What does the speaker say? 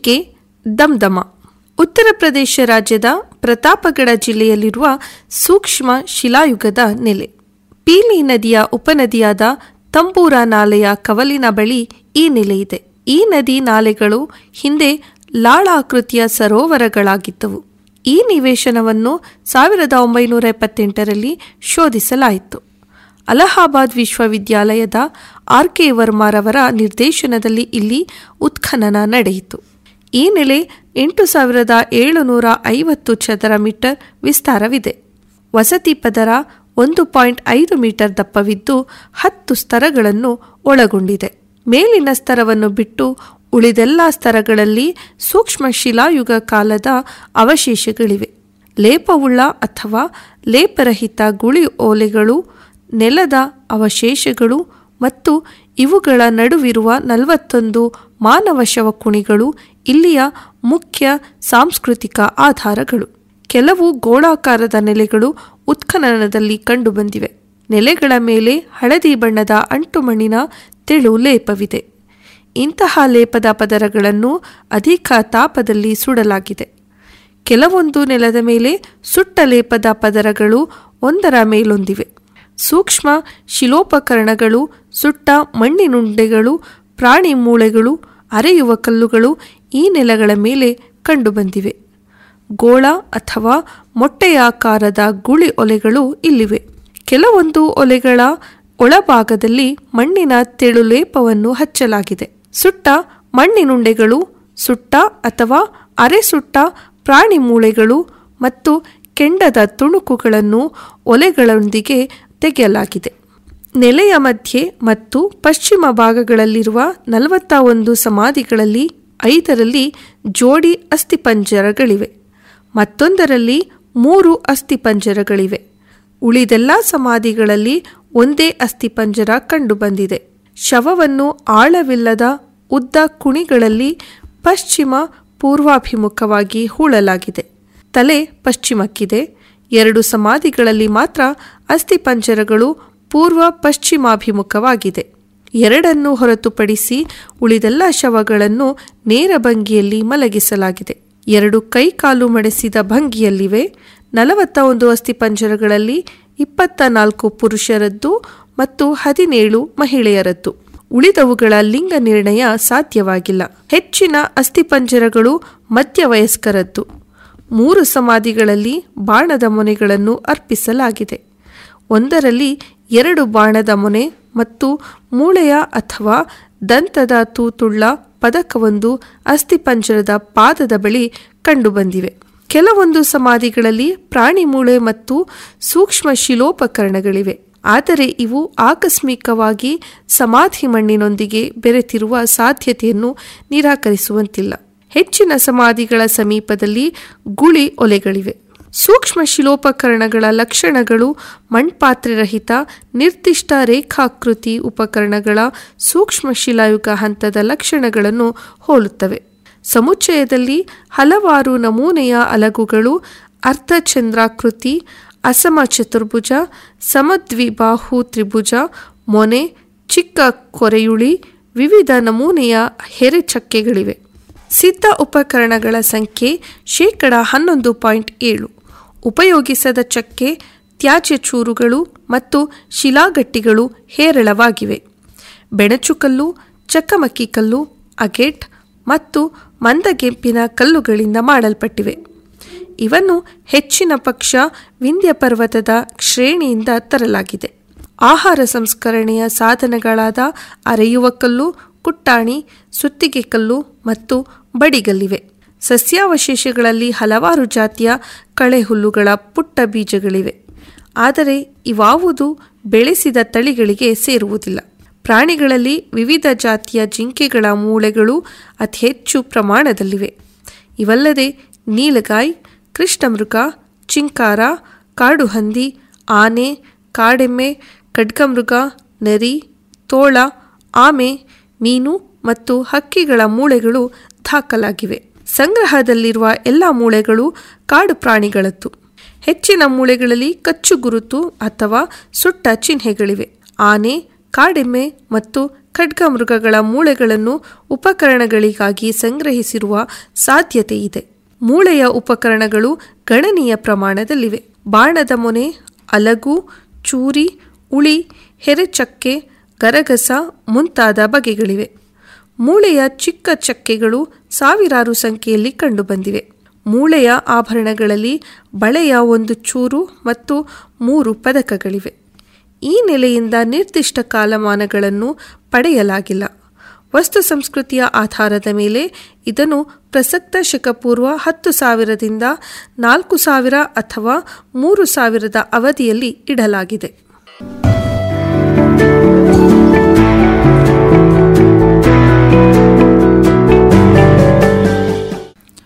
ಶೀರ್ಷಿಕೆ ದಮ್ದಮ ಉತ್ತರ ಪ್ರದೇಶ ರಾಜ್ಯದ ಪ್ರತಾಪಗಢ ಜಿಲ್ಲೆಯಲ್ಲಿರುವ ಸೂಕ್ಷ್ಮ ಶಿಲಾಯುಗದ ನೆಲೆ ಪೀಲಿ ನದಿಯ ಉಪನದಿಯಾದ ತಂಬೂರ ನಾಲೆಯ ಕವಲಿನ ಬಳಿ ಈ ನೆಲೆ ಇದೆ ಈ ನದಿ ನಾಲೆಗಳು ಹಿಂದೆ ಲಾಳಾಕೃತಿಯ ಸರೋವರಗಳಾಗಿದ್ದವು ಈ ನಿವೇಶನವನ್ನು ಸಾವಿರದ ಒಂಬೈನೂರ ಎಪ್ಪತ್ತೆಂಟರಲ್ಲಿ ಶೋಧಿಸಲಾಯಿತು ಅಲಹಾಬಾದ್ ವಿಶ್ವವಿದ್ಯಾಲಯದ ಆರ್ ಕೆ ವರ್ಮಾರವರ ನಿರ್ದೇಶನದಲ್ಲಿ ಇಲ್ಲಿ ಉತ್ಖನನ ನಡೆಯಿತು ಈ ನೆಲೆ ಎಂಟು ಸಾವಿರದ ಏಳುನೂರ ಐವತ್ತು ಚದರ ಮೀಟರ್ ವಿಸ್ತಾರವಿದೆ ವಸತಿ ಪದರ ಒಂದು ಪಾಯಿಂಟ್ ಐದು ಮೀಟರ್ ದಪ್ಪವಿದ್ದು ಹತ್ತು ಸ್ತರಗಳನ್ನು ಒಳಗೊಂಡಿದೆ ಮೇಲಿನ ಸ್ತರವನ್ನು ಬಿಟ್ಟು ಉಳಿದೆಲ್ಲ ಸ್ತರಗಳಲ್ಲಿ ಸೂಕ್ಷ್ಮ ಶಿಲಾಯುಗ ಕಾಲದ ಅವಶೇಷಗಳಿವೆ ಲೇಪವುಳ್ಳ ಅಥವಾ ಲೇಪರಹಿತ ಗುಳಿ ಓಲೆಗಳು ನೆಲದ ಅವಶೇಷಗಳು ಮತ್ತು ಇವುಗಳ ನಡುವಿರುವ ನಲವತ್ತೊಂದು ಮಾನವ ಶವಕುಣಿಗಳು ಇಲ್ಲಿಯ ಮುಖ್ಯ ಸಾಂಸ್ಕೃತಿಕ ಆಧಾರಗಳು ಕೆಲವು ಗೋಳಾಕಾರದ ನೆಲೆಗಳು ಉತ್ಖನನದಲ್ಲಿ ಕಂಡುಬಂದಿವೆ ನೆಲೆಗಳ ಮೇಲೆ ಹಳದಿ ಬಣ್ಣದ ಅಂಟುಮಣ್ಣಿನ ತೆಳು ಲೇಪವಿದೆ ಇಂತಹ ಲೇಪದ ಪದರಗಳನ್ನು ಅಧಿಕ ತಾಪದಲ್ಲಿ ಸುಡಲಾಗಿದೆ ಕೆಲವೊಂದು ನೆಲದ ಮೇಲೆ ಸುಟ್ಟ ಲೇಪದ ಪದರಗಳು ಒಂದರ ಮೇಲೊಂದಿವೆ ಸೂಕ್ಷ್ಮ ಶಿಲೋಪಕರಣಗಳು ಸುಟ್ಟ ಮಣ್ಣಿನುಂಡೆಗಳು ಪ್ರಾಣಿ ಮೂಳೆಗಳು ಅರೆಯುವ ಕಲ್ಲುಗಳು ಈ ನೆಲಗಳ ಮೇಲೆ ಕಂಡುಬಂದಿವೆ ಗೋಳ ಅಥವಾ ಮೊಟ್ಟೆಯಾಕಾರದ ಗುಳಿ ಒಲೆಗಳು ಇಲ್ಲಿವೆ ಕೆಲವೊಂದು ಒಲೆಗಳ ಒಳಭಾಗದಲ್ಲಿ ಮಣ್ಣಿನ ತೆಳು ಲೇಪವನ್ನು ಹಚ್ಚಲಾಗಿದೆ ಸುಟ್ಟ ಮಣ್ಣಿನುಂಡೆಗಳು ಸುಟ್ಟ ಅಥವಾ ಅರೆ ಸುಟ್ಟ ಪ್ರಾಣಿ ಮೂಳೆಗಳು ಮತ್ತು ಕೆಂಡದ ತುಣುಕುಗಳನ್ನು ಒಲೆಗಳೊಂದಿಗೆ ತೆಗೆಯಲಾಗಿದೆ ನೆಲೆಯ ಮಧ್ಯೆ ಮತ್ತು ಪಶ್ಚಿಮ ಭಾಗಗಳಲ್ಲಿರುವ ನಲವತ್ತ ಒಂದು ಸಮಾಧಿಗಳಲ್ಲಿ ಐದರಲ್ಲಿ ಜೋಡಿ ಅಸ್ಥಿಪಂಜರಗಳಿವೆ ಮತ್ತೊಂದರಲ್ಲಿ ಮೂರು ಅಸ್ಥಿಪಂಜರಗಳಿವೆ ಉಳಿದೆಲ್ಲ ಸಮಾಧಿಗಳಲ್ಲಿ ಒಂದೇ ಅಸ್ಥಿಪಂಜರ ಕಂಡುಬಂದಿದೆ ಶವವನ್ನು ಆಳವಿಲ್ಲದ ಉದ್ದ ಕುಣಿಗಳಲ್ಲಿ ಪಶ್ಚಿಮ ಪೂರ್ವಾಭಿಮುಖವಾಗಿ ಹೂಳಲಾಗಿದೆ ತಲೆ ಪಶ್ಚಿಮಕ್ಕಿದೆ ಎರಡು ಸಮಾಧಿಗಳಲ್ಲಿ ಮಾತ್ರ ಅಸ್ಥಿಪಂಜರಗಳು ಪೂರ್ವ ಪಶ್ಚಿಮಾಭಿಮುಖವಾಗಿದೆ ಎರಡನ್ನು ಹೊರತುಪಡಿಸಿ ಉಳಿದೆಲ್ಲ ಶವಗಳನ್ನು ನೇರ ಭಂಗಿಯಲ್ಲಿ ಮಲಗಿಸಲಾಗಿದೆ ಎರಡು ಕೈ ಕಾಲು ಮಡಿಸಿದ ಭಂಗಿಯಲ್ಲಿವೆ ನಲವತ್ತ ಒಂದು ಅಸ್ಥಿಪಂಜರಗಳಲ್ಲಿ ಇಪ್ಪತ್ತ ನಾಲ್ಕು ಪುರುಷರದ್ದು ಮತ್ತು ಹದಿನೇಳು ಮಹಿಳೆಯರದ್ದು ಉಳಿದವುಗಳ ಲಿಂಗ ನಿರ್ಣಯ ಸಾಧ್ಯವಾಗಿಲ್ಲ ಹೆಚ್ಚಿನ ಅಸ್ಥಿಪಂಜರಗಳು ಮಧ್ಯವಯಸ್ಕರದ್ದು ಮೂರು ಸಮಾಧಿಗಳಲ್ಲಿ ಬಾಣದ ಮೊನೆಗಳನ್ನು ಅರ್ಪಿಸಲಾಗಿದೆ ಒಂದರಲ್ಲಿ ಎರಡು ಬಾಣದ ಮೊನೆ ಮತ್ತು ಮೂಳೆಯ ಅಥವಾ ದಂತದ ತೂತುಳ್ಳ ಪದಕವೊಂದು ಅಸ್ಥಿಪಂಜರದ ಪಾದದ ಬಳಿ ಕಂಡುಬಂದಿವೆ ಕೆಲವೊಂದು ಸಮಾಧಿಗಳಲ್ಲಿ ಪ್ರಾಣಿ ಮೂಳೆ ಮತ್ತು ಸೂಕ್ಷ್ಮ ಶಿಲೋಪಕರಣಗಳಿವೆ ಆದರೆ ಇವು ಆಕಸ್ಮಿಕವಾಗಿ ಸಮಾಧಿ ಮಣ್ಣಿನೊಂದಿಗೆ ಬೆರೆತಿರುವ ಸಾಧ್ಯತೆಯನ್ನು ನಿರಾಕರಿಸುವಂತಿಲ್ಲ ಹೆಚ್ಚಿನ ಸಮಾಧಿಗಳ ಸಮೀಪದಲ್ಲಿ ಗುಳಿ ಒಲೆಗಳಿವೆ ಸೂಕ್ಷ್ಮ ಶಿಲೋಪಕರಣಗಳ ಲಕ್ಷಣಗಳು ಮಣ್ಪಾತ್ರೆರಹಿತ ನಿರ್ದಿಷ್ಟ ರೇಖಾಕೃತಿ ಉಪಕರಣಗಳ ಸೂಕ್ಷ್ಮ ಶಿಲಾಯುಗ ಹಂತದ ಲಕ್ಷಣಗಳನ್ನು ಹೋಲುತ್ತವೆ ಸಮುಚ್ಚಯದಲ್ಲಿ ಹಲವಾರು ನಮೂನೆಯ ಅಲಗುಗಳು ಅರ್ಧಚಂದ್ರಾಕೃತಿ ಅಸಮ ಚತುರ್ಭುಜ ಸಮದ್ವಿಬಾಹು ತ್ರಿಭುಜ ಮೊನೆ ಚಿಕ್ಕ ಕೊರೆಯುಳಿ ವಿವಿಧ ನಮೂನೆಯ ಹೆರೆಚಕ್ಕೆಗಳಿವೆ ಸಿದ್ಧ ಉಪಕರಣಗಳ ಸಂಖ್ಯೆ ಶೇಕಡ ಹನ್ನೊಂದು ಪಾಯಿಂಟ್ ಏಳು ಉಪಯೋಗಿಸದ ಚಕ್ಕೆ ತ್ಯಾಜ್ಯ ಚೂರುಗಳು ಮತ್ತು ಶಿಲಾಗಟ್ಟಿಗಳು ಹೇರಳವಾಗಿವೆ ಬೆಣಚುಕಲ್ಲು ಚಕ್ಕಮಕ್ಕಿ ಕಲ್ಲು ಅಗೆಟ್ ಮತ್ತು ಮಂದಗೆಂಪಿನ ಕಲ್ಲುಗಳಿಂದ ಮಾಡಲ್ಪಟ್ಟಿವೆ ಇವನ್ನು ಹೆಚ್ಚಿನ ಪಕ್ಷ ವಿಂಧ್ಯ ಪರ್ವತದ ಶ್ರೇಣಿಯಿಂದ ತರಲಾಗಿದೆ ಆಹಾರ ಸಂಸ್ಕರಣೆಯ ಸಾಧನಗಳಾದ ಅರೆಯುವ ಕಲ್ಲು ಕುಟ್ಟಾಣಿ ಸುತ್ತಿಗೆ ಕಲ್ಲು ಮತ್ತು ಬಡಿಗಲ್ಲಿವೆ ಸಸ್ಯಾವಶೇಷಗಳಲ್ಲಿ ಹಲವಾರು ಜಾತಿಯ ಕಳೆಹುಲ್ಲುಗಳ ಪುಟ್ಟ ಬೀಜಗಳಿವೆ ಆದರೆ ಇವಾವುದು ಬೆಳೆಸಿದ ತಳಿಗಳಿಗೆ ಸೇರುವುದಿಲ್ಲ ಪ್ರಾಣಿಗಳಲ್ಲಿ ವಿವಿಧ ಜಾತಿಯ ಜಿಂಕೆಗಳ ಮೂಳೆಗಳು ಅತಿ ಹೆಚ್ಚು ಪ್ರಮಾಣದಲ್ಲಿವೆ ಇವಲ್ಲದೆ ನೀಲಗಾಯ್ ಕೃಷ್ಣಮೃಗ ಚಿಂಕಾರ ಕಾಡುಹಂದಿ ಆನೆ ಕಾಡೆಮ್ಮೆ ಖಡ್ಗಮೃಗ ನರಿ ತೋಳ ಆಮೆ ಮೀನು ಮತ್ತು ಹಕ್ಕಿಗಳ ಮೂಳೆಗಳು ದಾಖಲಾಗಿವೆ ಸಂಗ್ರಹದಲ್ಲಿರುವ ಎಲ್ಲ ಮೂಳೆಗಳು ಕಾಡು ಪ್ರಾಣಿಗಳದ್ದು ಹೆಚ್ಚಿನ ಮೂಳೆಗಳಲ್ಲಿ ಕಚ್ಚು ಗುರುತು ಅಥವಾ ಸುಟ್ಟ ಚಿಹ್ನೆಗಳಿವೆ ಆನೆ ಕಾಡೆಮ್ಮೆ ಮತ್ತು ಖಡ್ಗಮೃಗಗಳ ಮೂಳೆಗಳನ್ನು ಉಪಕರಣಗಳಿಗಾಗಿ ಸಂಗ್ರಹಿಸಿರುವ ಸಾಧ್ಯತೆ ಇದೆ ಮೂಳೆಯ ಉಪಕರಣಗಳು ಗಣನೀಯ ಪ್ರಮಾಣದಲ್ಲಿವೆ ಬಾಣದ ಮೊನೆ ಅಲಗು ಚೂರಿ ಉಳಿ ಹೆರೆಚಕ್ಕೆ ಗರಗಸ ಮುಂತಾದ ಬಗೆಗಳಿವೆ ಮೂಳೆಯ ಚಿಕ್ಕ ಚಕ್ಕೆಗಳು ಸಾವಿರಾರು ಸಂಖ್ಯೆಯಲ್ಲಿ ಕಂಡುಬಂದಿವೆ ಮೂಳೆಯ ಆಭರಣಗಳಲ್ಲಿ ಬಳೆಯ ಒಂದು ಚೂರು ಮತ್ತು ಮೂರು ಪದಕಗಳಿವೆ ಈ ನೆಲೆಯಿಂದ ನಿರ್ದಿಷ್ಟ ಕಾಲಮಾನಗಳನ್ನು ಪಡೆಯಲಾಗಿಲ್ಲ ವಸ್ತು ಸಂಸ್ಕೃತಿಯ ಆಧಾರದ ಮೇಲೆ ಇದನ್ನು ಪ್ರಸಕ್ತ ಶಕಪೂರ್ವ ಹತ್ತು ಸಾವಿರದಿಂದ ನಾಲ್ಕು ಸಾವಿರ ಅಥವಾ ಮೂರು ಸಾವಿರದ ಅವಧಿಯಲ್ಲಿ ಇಡಲಾಗಿದೆ